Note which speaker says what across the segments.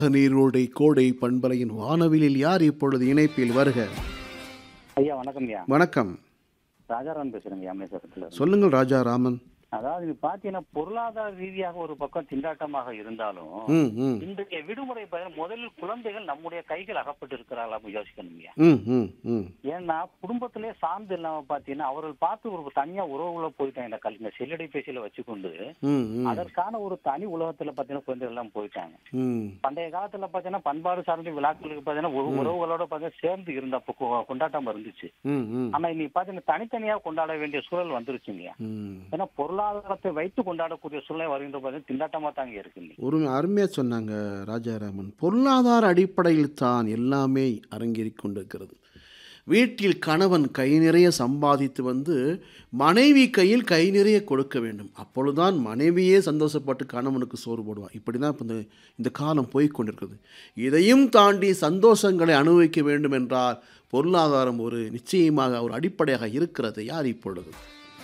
Speaker 1: நீரோடை கோடை பண்பலையின் வானவிலில் யார் இப்பொழுது இணைப்பில் வருக
Speaker 2: ஐயா வணக்கம் ஐயா
Speaker 1: வணக்கம்
Speaker 2: ராஜாராம் பேசுறேங்க ஐயா அமேஸ்வரத்துல
Speaker 1: சொல்லுங்கள் ராஜா ராமன்
Speaker 2: அதாவது இது பாத்தீங்கன்னா பொருளாதார ரீதியாக ஒரு பக்கம் திண்டாட்டமாக இருந்தாலும்
Speaker 1: ம் ம்
Speaker 2: இன்றைய விடுமுறை பார்த்தீங்கன்னா முதலில் குழந்தைகள் நம்முடைய கைகள் அகப்பட்டு இருக்கிறாங்களா யோசிக்கணும் ஐயா
Speaker 1: ம் ம் ம்
Speaker 2: ஏன்னா குடும்பத்திலே சார்ந்து இல்லாம பாத்தீங்கன்னா அவர்கள் பார்த்து ஒரு தனியா உறவுல போயிட்டாங்க இந்த கல் இந்த செல்லடை பேசியில வச்சுக்கொண்டு
Speaker 1: ம் ம்
Speaker 2: அதற்கான ஒரு தனி உலகத்துல பாத்தீங்கன்னா குழந்தைகள் எல்லாம் போயிட்டாங்க
Speaker 1: ம்
Speaker 2: பண்டைய காலத்துல பாத்தீங்கன்னா பண்பாடு சார்ந்த விழாக்களுக்கு பாத்தீங்கன்னா ஒரு உறவுகளோட பாத்தீங்கன்னா சேர்ந்து இருந்தப்ப கொ- கொண்டாட்டம் இருந்துச்சு
Speaker 1: ம் ம்
Speaker 2: ஆனா இன்னைக்கு பாத்தீங்கன்னா தனித்தனியா கொண்டாட வேண்டிய சூழல் வந்துருச்சுங்க
Speaker 1: ம்
Speaker 2: ஏன்னா பொருளாதாரத்தை வைத்து கொண்டாடக்கூடிய சூழ்நிலை வருகின்ற போது திண்டாட்டமா தாங்க இருக்குங்க
Speaker 1: ஒரு அருமையாக சொன்னாங்க ராஜாராமன் பொருளாதார அடிப்படையில் தான் எல்லாமே அரங்கேறிக் கொண்டிருக்கிறது வீட்டில் கணவன் கை நிறைய சம்பாதித்து வந்து மனைவி கையில் கை நிறைய கொடுக்க வேண்டும் அப்பொழுதுதான் மனைவியே சந்தோஷப்பட்டு கணவனுக்கு சோறு போடுவான் இப்படி தான் இப்போ இந்த இந்த காலம் போய் கொண்டிருக்கிறது இதையும் தாண்டி சந்தோஷங்களை அனுபவிக்க வேண்டும் என்றால் பொருளாதாரம் ஒரு நிச்சயமாக ஒரு அடிப்படையாக இருக்கிறது யார் இப்பொழுது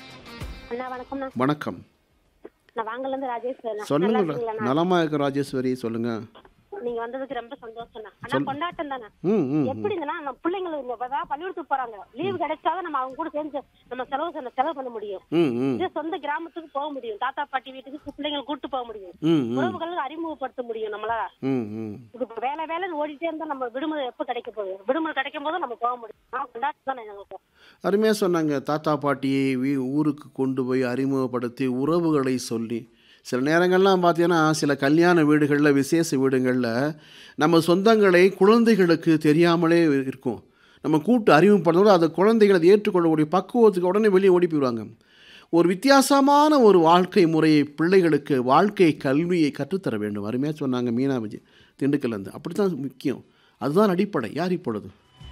Speaker 3: அண்ணா வணக்கம்ண்ணா
Speaker 1: வணக்கம்
Speaker 3: நான் வாங்கல இருந்து ராஜேஷ் பேசுறேன். நல்லா
Speaker 1: சொல்லுங்க
Speaker 3: இருக்கீங்களாண்ணா?
Speaker 1: நலமா இருக்க ராஜேஸ்வரி சொல்லுங்க
Speaker 3: நீங்க வந்ததுக்கு ரொம்ப சந்தோஷம்ண்ணா அண்ணா கொண்டாட்டம் தானே
Speaker 1: ம் ம்
Speaker 3: எப்படிங்கன்னா நம்ம பிள்ளைங்களுக்கு இப்பதான் பள்ளிக்கூடத்துக்கு போறாங்க லீவு கிடைச்சாதான் நம்ம அவங்க கூட சேர்ந்து நம்ம செலவு பண்ண- செலவு பண்ண முடியும்
Speaker 1: ம் ம்
Speaker 3: இதே சொந்த கிராமத்துக்கு போக முடியும் தாத்தா பாட்டி வீட்டுக்கு பிள்ளைங்களை கூட்டு போக முடியும்
Speaker 1: ம் ம்
Speaker 3: உறவுகளுக்கு அறிமுகப்படுத்த முடியும் நம்மளால
Speaker 1: ம் ம்
Speaker 3: இது இப்ப வேலை வேலைன்னு ஓடிட்டே இருந்தா நம்ம விடுமுறை எப்ப கிடைக்க போகுது விடுமுறை கிடைக்கும் போது நம்ம போக முடியும் ஆனா கொண்டாட்டம் தானே எங்களுக்கு
Speaker 1: அருமையாக சொன்னாங்க தாத்தா பாட்டியை வீ ஊருக்கு கொண்டு போய் அறிமுகப்படுத்தி உறவுகளை சொல்லி சில நேரங்கள்லாம் பார்த்தீங்கன்னா சில கல்யாண வீடுகளில் விசேஷ வீடுகளில் நம்ம சொந்தங்களை குழந்தைகளுக்கு தெரியாமலே இருக்கும் நம்ம கூட்டு அறிமுகப்படுத்தும்போது அந்த குழந்தைகள் அதை ஏற்றுக்கொள்ளக்கூடிய பக்குவத்துக்கு உடனே வெளியே ஓடி போயிடுவாங்க ஒரு வித்தியாசமான ஒரு வாழ்க்கை முறையை பிள்ளைகளுக்கு வாழ்க்கை கல்வியை கற்றுத்தர வேண்டும் அருமையாக சொன்னாங்க மீனா விஜய் திண்டுக்கல்லேருந்து அப்படி தான் முக்கியம் அதுதான் அடிப்படை யார் இப்பொழுது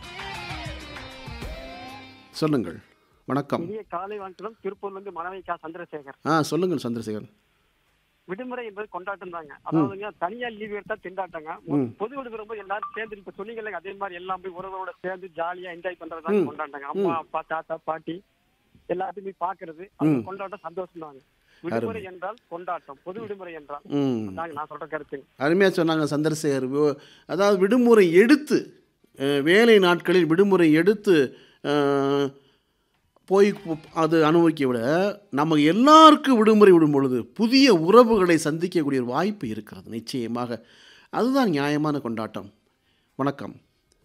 Speaker 1: சொல்லுங்கள் வணக்கம்
Speaker 4: இனிய காலை வணக்கம் திருப்பூர்ல இருந்து மனைவி கா சந்திரசேகர்
Speaker 1: ஆ சொல்லுங்கள் சந்திரசேகர்
Speaker 4: விடுமுறை என்பது கொண்டாட்டம் தாங்க அதாவதுங்க தனியா லீவ் எடுத்தா திண்டாட்டங்க பொது விடுமுறை போது எல்லாரும் சேர்ந்து இப்ப சொன்னீங்கல்ல அதே மாதிரி எல்லாம் போய் உறவோட சேர்ந்து ஜாலியா என்ஜாய் பண்றதுதாங்க கொண்டாட்டங்க அம்மா அப்பா தாத்தா பாட்டி எல்லாத்தையும் போய் பாக்குறது அது கொண்டாட்டம் சந்தோஷம் தாங்க விடுமுறை என்றால் கொண்டாட்டம் பொது விடுமுறை என்றால்
Speaker 1: ம்
Speaker 4: அதாங்க நான் சொல்ற கருத்துங்க
Speaker 1: அருமையாக சொன்னாங்க சந்திரசேகர் வி- அதாவது விடுமுறை எடுத்து அஹ், வேலை நாட்களில் விடுமுறை எடுத்து அஹ், போய் பு- அது அனுபவிக்க விட நம்ம எல்லாருக்கும் விடுமுறை விடும் பொழுது புதிய உறவுகளை சந்திக்கக்கூடிய ஒரு வாய்ப்பு இருக்கிறது நிச்சயமாக அதுதான் நியாயமான கொண்டாட்டம் வணக்கம்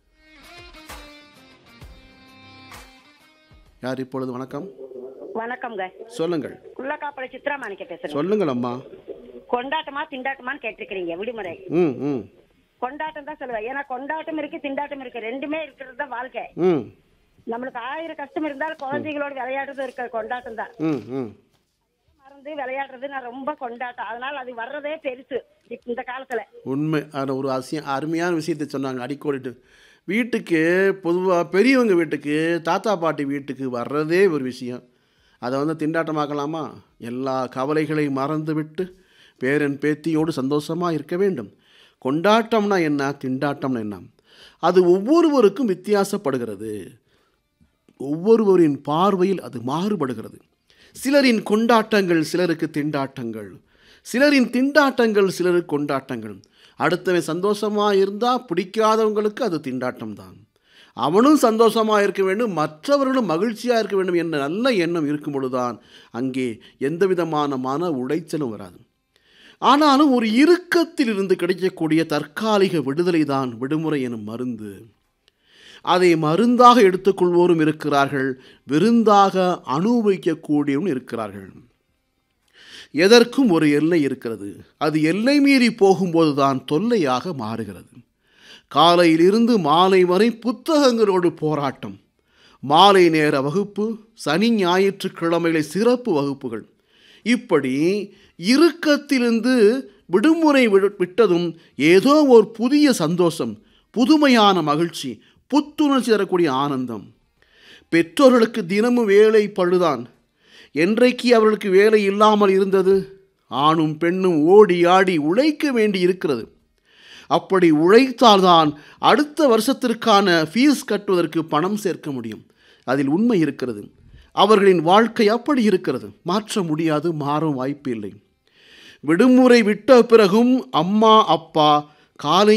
Speaker 1: யார் இப்பொழுது வணக்கம்
Speaker 5: வணக்கம்ங்க
Speaker 1: சொல்லுங்கள்
Speaker 5: குள்ளக்காப்பள சித்ரா மாணிக்க பேசுறேன்
Speaker 1: சொல்லுங்கள் அம்மா
Speaker 5: கொண்டாட்டமா திண்டாட்டமான்னு கேட்டிருக்கிறீங்க விடுமுறை
Speaker 1: ம் ம்
Speaker 5: கொண்டாட்டம் தான் சொல்லுவேன் ஏன்னா கொண்டாட்டம் இருக்கு திண்டாட்டம் இருக்கு ரெண்டுமே இருக்கிறது தான் வாழ்க்கை
Speaker 1: ம்
Speaker 5: நம்மளுக்கு ஆயிரம் கஷ்டம் இருந்தாலும் குழந்தைகளோட விளையாடுறது இருக்கிற கொண்டாட்டம் தான்
Speaker 1: ம் ம்
Speaker 5: மறந்து விளையாடுறது நான் ரொம்ப கொண்டாட்டம் அதனால அது வர்றதே பெருசு இப்ப இந்த காலத்துல
Speaker 1: உண்மை அதில் ஒரு அசிய அருமையான விஷயத்தை சொன்னாங்க அடிக்கோடிட்டு வீட்டுக்கு பொதுவாக பெரியவங்க வீட்டுக்கு தாத்தா பாட்டி வீட்டுக்கு வர்றதே ஒரு விஷயம் அதை வந்து திண்டாட்டமாக்கலாமா எல்லா கவலைகளையும் மறந்துவிட்டு பேரன் பேத்தியோடு சந்தோஷமாக இருக்க வேண்டும் கொண்டாட்டம்னா என்ன திண்டாட்டம்னா என்ன அது ஒவ்வொருவருக்கும் வித்தியாசப்படுகிறது ஒவ்வொருவரின் பார்வையில் அது மாறுபடுகிறது சிலரின் கொண்டாட்டங்கள் சிலருக்கு திண்டாட்டங்கள் சிலரின் திண்டாட்டங்கள் சிலருக்கு கொண்டாட்டங்கள் அடுத்தவன் சந்தோஷமாக இருந்தால் பிடிக்காதவங்களுக்கு அது திண்டாட்டம் தான் அவனும் சந்தோஷமாக இருக்க வேண்டும் மற்றவர்களும் மகிழ்ச்சியாக இருக்க வேண்டும் என்ற நல்ல எண்ணம் இருக்கும் பொழுதுதான் அங்கே எந்த விதமான மன உளைச்சலும் வராது ஆனாலும் ஒரு இறுக்கத்தில் இருந்து கிடைக்கக்கூடிய தற்காலிக விடுதலை தான் விடுமுறை எனும் மருந்து அதை மருந்தாக எடுத்துக்கொள்வோரும் இருக்கிறார்கள் விருந்தாக அனுபவிக்கக்கூடியவரும் இருக்கிறார்கள் எதற்கும் ஒரு எல்லை இருக்கிறது அது எல்லை மீறி போகும்போது தான் தொல்லையாக மாறுகிறது காலையிலிருந்து மாலை வரை புத்தகங்களோடு போராட்டம் மாலை நேர வகுப்பு சனி ஞாயிற்றுக்கிழமைகளை சிறப்பு வகுப்புகள் இப்படி இறுக்கத்திலிருந்து விடுமுறை விடு- விட்டதும் ஏதோ ஒரு புதிய சந்தோஷம் புதுமையான மகிழ்ச்சி புத்துணர்ச்சி தரக்கூடிய ஆனந்தம் பெற்றோர்களுக்கு தினமும் வேலை பழுதான் என்றைக்கு அவர்களுக்கு வேலை இல்லாமல் இருந்தது ஆணும் பெண்ணும் ஓடி ஆடி உழைக்க வேண்டி இருக்கிறது அப்படி உழைத்தால்தான் அடுத்த வருஷத்திற்கான ஃபீஸ் கட்டுவதற்கு பணம் சேர்க்க முடியும் அதில் உண்மை இருக்கிறது அவர்களின் வாழ்க்கை அப்படி இருக்கிறது மாற்ற முடியாது மாறும் வாய்ப்பு இல்லை விடுமுறை விட்ட பிறகும் அம்மா அப்பா காலை